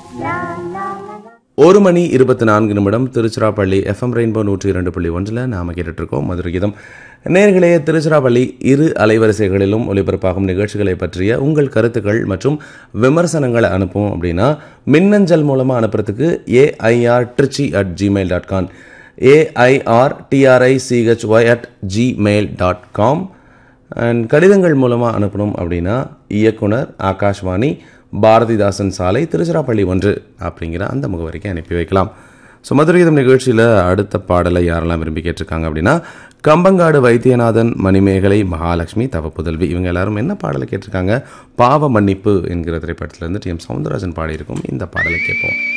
ஒரு மணி இருபத்தி நான்கு நிமிடம் திருச்சிராப்பள்ளி எஃப்எம் ரெயின்போ நூற்றி இரண்டு புள்ளி ஒன்றில் நாம் கேட்டுட்ருக்கோம் மதுரை கீதம் நேர்களே திருச்சிராப்பள்ளி இரு அலைவரிசைகளிலும் ஒலிபரப்பாகும் நிகழ்ச்சிகளை பற்றிய உங்கள் கருத்துக்கள் மற்றும் விமர்சனங்களை அனுப்பும் அப்படின்னா மின்னஞ்சல் மூலமாக அனுப்புறதுக்கு AIR Trichy at Gmail dot com AIR TRICHY at Gmail dot com and கடிதங்கள் மூலமாக அனுப்பணும் அப்படின்னா இயக்குனர் ஆகாஷ்வாணி பாரதிதாசன் சாலை திருச்சிராப்பள்ளி ஒன்று அப்படிங்கிற அந்த முகவரிக்கு அனுப்பி வைக்கலாம் ஸோ மதுரைதம் நிகழ்ச்சியில் அடுத்த பாடலை யாரெல்லாம் விரும்பி கேட்டிருக்காங்க அப்படின்னா கம்பங்காடு வைத்தியநாதன் மணிமேகலை மகாலட்சுமி தவப்புதல்வி இவங்க எல்லாரும் என்ன பாடலை கேட்டிருக்காங்க பாவ மன்னிப்பு என்கிற திரைப்படத்திலிருந்து டி எம் சவுந்தரராஜன் பாடியிருக்கும் இந்த பாடலை கேட்போம்